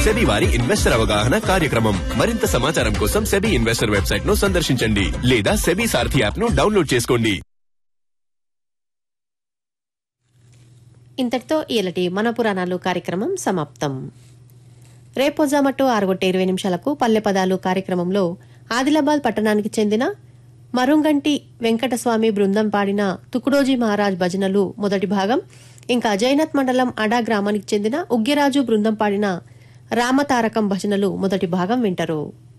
SEBI వారి investor అవగాహన కార్యక్రమం మరింత సమాచారం కోసం సెబీ ఇన్వెస్టర్ వెబ్సైట్ ను సందర్శించండి లేదా సెబీ సారథి యాప్ ను డౌన్లోడ్ చేసుకోండి ఇంతటితో ఈలటి మన పురాణాలు కార్యక్రమం సమాప్తం రేపొజామట్టు ఆరుగొట్ట ఇరవై నిమిషాలకు పల్లె పదాలు కార్యక్రమంలో ఆదిలాబాద్ పట్టణానికి చెందిన మరుంగంటి వెంకటస్వామి బృందం పాడిన తుకుడోజీ మహారాజ్ భజనలు మొదటి భాగం ఇంకా జైనత్ మండలం అడా గ్రామానికి చెందిన ఉగ్గిరాజు బృందం పాడిన రామతారకం భజనలు మొదటి భాగం వింటారు